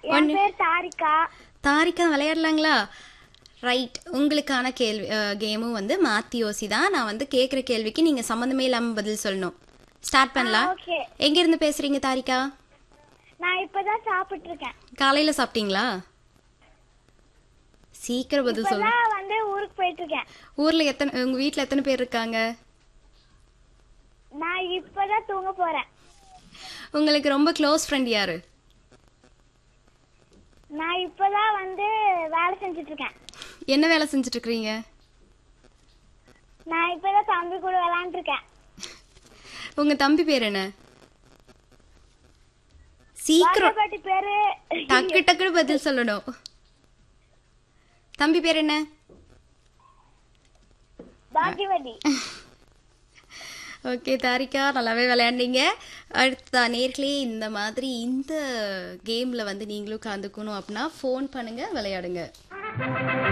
என் ஒன்னு பேர் தாரிகா தாரிக்கா விளையாடலாங்களா ரைட் உங்களுக்கான கேள்வி கேமும் வந்து மாத்தி யோசி தான் நான் வந்து கேட்குற கேள்விக்கு நீங்க சம்மந்தமே இல்லாம பதில் சொல்லணும் ஸ்டார்ட் பண்ணலாம் ஓகே எங்க இருந்து பேசுறீங்க தாரிகா நான் இப்பதான் சாப்பிட்டு இருக்கேன் காலையில சாப்பிட்டீங்களா சீக்கிரம் பதில் சொல்லு இப்பதான் வந்து ஊருக்கு போயிட்டு இருக்கேன் ஊர்ல எத்தனை உங்க வீட்ல எத்தனை பேர் இருக்காங்க நான் இப்பதான் தூங்க போறேன் உங்களுக்கு ரொம்ப க்ளோஸ் ஃப்ரெண்ட் யாரு நான் இப்பதான் வந்து வேலை செஞ்சுட்டு இருக்கேன் என்ன வேலை செஞ்சுட்டு இருக்கீங்க நான் இப்பதான் தம்பி கூட விளையாண்டு இருக்கேன் உங்க தம்பி பேர் என்ன சீக்கிரம் பாட்டி பேரு டக்கு டக்குன்னு பதில் சொல்லணும் தம்பி பேர் என்ன பாக்கியவதி ஓகே தாரிகா நல்லாவே விளையாண்டீங்க அடுத்த நேர்களே இந்த மாதிரி இந்த கேம்ல வந்து நீங்களும் கலந்துக்கணும் அப்படின்னா ஃபோன் பண்ணுங்க விளையாடுங்க